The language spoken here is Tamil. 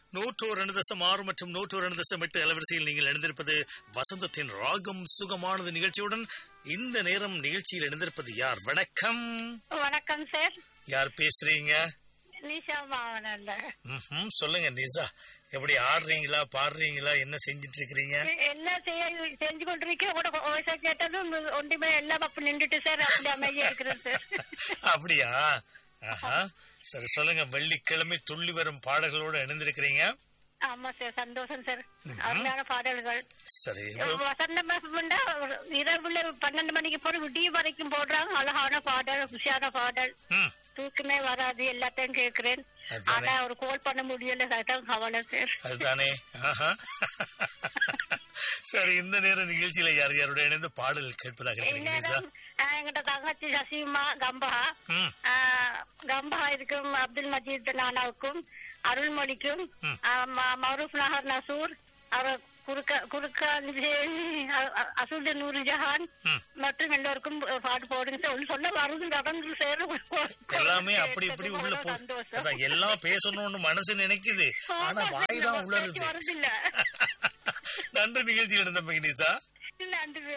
நூற்று ரெண்டு தசம் ஆறு மற்றும் நூற்று ரெண்டு தசம் எட்டு அலவரிசையில் நீங்கள் இணைந்திருப்பது வசந்தத்தின் ராகம் சுகமானது நிகழ்ச்சியுடன் இந்த நேரம் நிகழ்ச்சியில் இணைந்திருப்பது யார் வணக்கம் வணக்கம் சார் யார் பேசுறீங்க நிஷா மாவனல்ல ம்ஹும், சொல்லுங்க நிசா எப்படி ஆடுறீங்களா பாடுறீங்களா என்ன செஞ்சிட்டு இருக்கிறீங்க எல்லாம் செய்ய செஞ்சு கொண்டிருக்கேன் கூட ஓசை கேட்டதும் ஒன்றுமே எல்லாம் அப்ப நின்றுட்டு சார் அப்படி அமைதியா இருக்கிறேன் சார் அப்படியா ஆஹா சரி சொல்லுங்க வெள்ளிக்கிழமை துள்ளி வரும் பாடல்களோட இணைந்திருக்கிறீங்க ஆமா சார் சந்தோஷம் சார் அருமையான பாடல்கள் சரி வசந்த மாசம்னா இரவுல பன்னெண்டு மணிக்கு போற விடிய வரைக்கும் போடுறாங்க அழகான பாடல் குஷியான பாடல் ம் தூக்கமே வராது எல்லாத்தையும் கேட்கிறேன் அதானே. ஆனா ஒரு கோல் பண்ண முடியல அதான் கவலை சார் அதுதானே ஆஹா. சரி இந்த நேர நிகழ்ச்சியில யார் யாரோட இணைந்து பாடல் கேட்பதாக இருக்கிறீங்க நிசா இந்நேரம் ஆஹ், எங்கிட்ட தங்கச்சி சசிமா கம்பா ம் ஆஹ், கம்பா இருக்கும் அப்துல் மஜீத் நானாவுக்கும் அருள்மொழிக்கும் ஆஹ், ம- மரூப் நகர் நசூர் அவர் குறுக்க குறுக்க அசுல் நூறு ஜஹான் ம். மற்றும் எல்லோருக்கும் பாட்டு போடுங்க சார் சொல்ல வருது நடந்து சேர எல்லாமே அப்படி இப்படி உள்ள போ சந்தோஷம் அதான் எல்லாம் பேசணும்னு மனசு நினைக்குது ஆனா வாய் தான் உளருது வருது இல்ல நன்றி நிகழ்ச்சியில் இருந்த நிசா இல்ல அந்த